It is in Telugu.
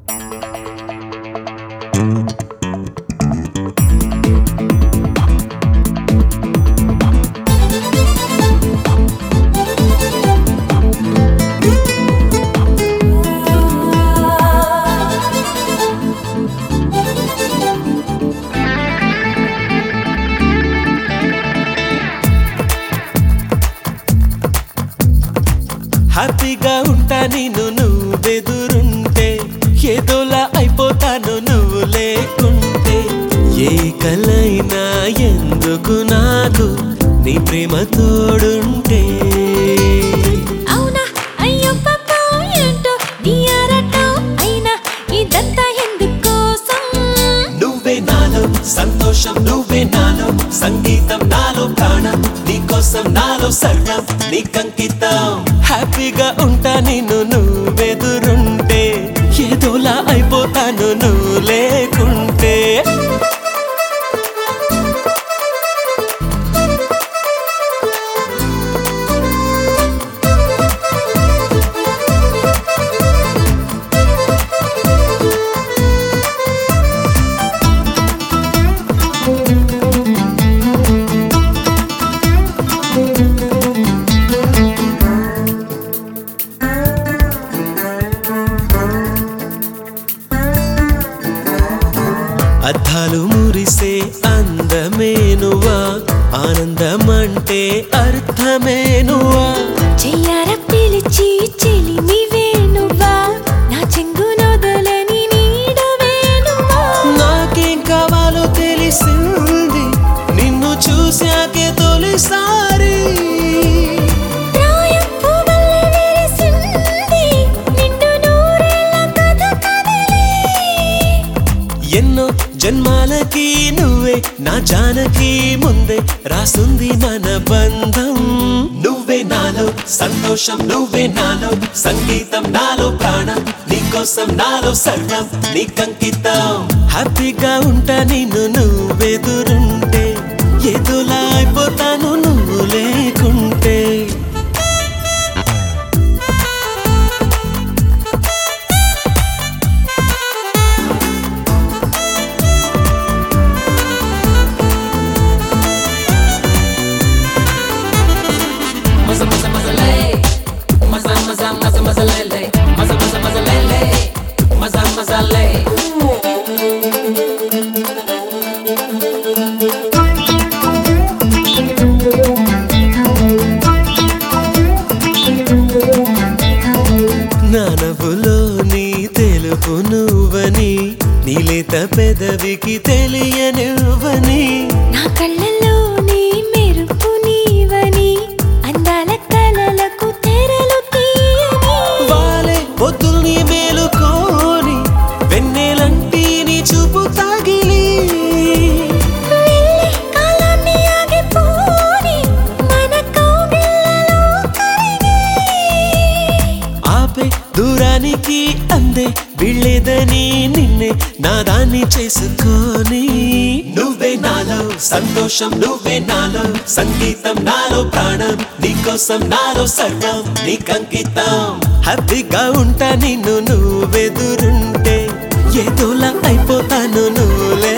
హ్యాపీగా ఉంటా నేను నువ్వెదురుంటే ఏదోలా అయిపోతాను నువ్వు లేకుంటే ఏ కలైనా ఎందుకు నాకు నీ ప్రేమ తోడుంటే అవునా అయ్యో పాపం ఏంటో నీ ఆరాటం అయినా ఇదంతా ఎందుకోసం నువ్వే నాలో సంతోషం నువ్వే నాలో సంగీతం నాలో ప్రాణం నీకోసం నాలో సర్వం నీకంకితం హ్యాపీగా ఉంటా నేను నువ్వెదురుంటే ఏదోలా అయిపోతాను నువ్వు లేకుంటే అద్దాలు మురిసే అందమే నువ్వా ఆనందం అంటే అర్థమే నువ్వా చెయ్యార పిలిచి చెలిమివే నువ్వా నా చెంగు నొదలని నీడవే నువ్వా నాకేం కావాలో తెలిసింది నిన్ను చూశాకే తొలిసారి ప్రాయం పువ్వల్లే విరిసింది నిండు నూరేళ్ళ కథ కదిలే ఎన్నో జన్మాలకి నువ్వే నా జానకి ముందే రాసుంది మన బంధం నువ్వే నాలో సంతోషం నువ్వే నాలో సంగీతం నాలో ప్రాణం నీకోసం నాలో సర్వం నీకంకితం హ్యాపీగా ఉంటా నిన్ను నువ్వెదురుంటే ఎదులా అయిపోతాను నువ్వు లేకుంటే Maza maza maza lay, maza maza maza maza lele, maza maza maza lele, maza maza lay. నా నవ్వులో నీ తెలుపు నువ్వని నీలేత పెదవికి తెలియనివ్వని నా కళ్ళల్లో నీ మెరుపు నీవని అందాల కలలకు తెరలు తీయని వాలే పొద్దుల్ని మేలుకోని వెన్నెలంటి నీ చూపు తాగిలి వెళ్ళే కాలాన్ని ఆగిపోని మన కౌగిళ్ళలో కరిగి ఆపే దూరానికి అందే వీళ్ళేదని నిన్నే నాదాన్ని చేసుకొని నువ్వే నాలో సంతోషం నువ్వే నాలో సంగీతం నాలో ప్రాణం నీకోసం నాలో సర్వం నీకంకితం హ్యాపీగా ఉంటా నిన్ను నువ్వెదురుంటే ఏదోలా అయిపోతాను నువ్వు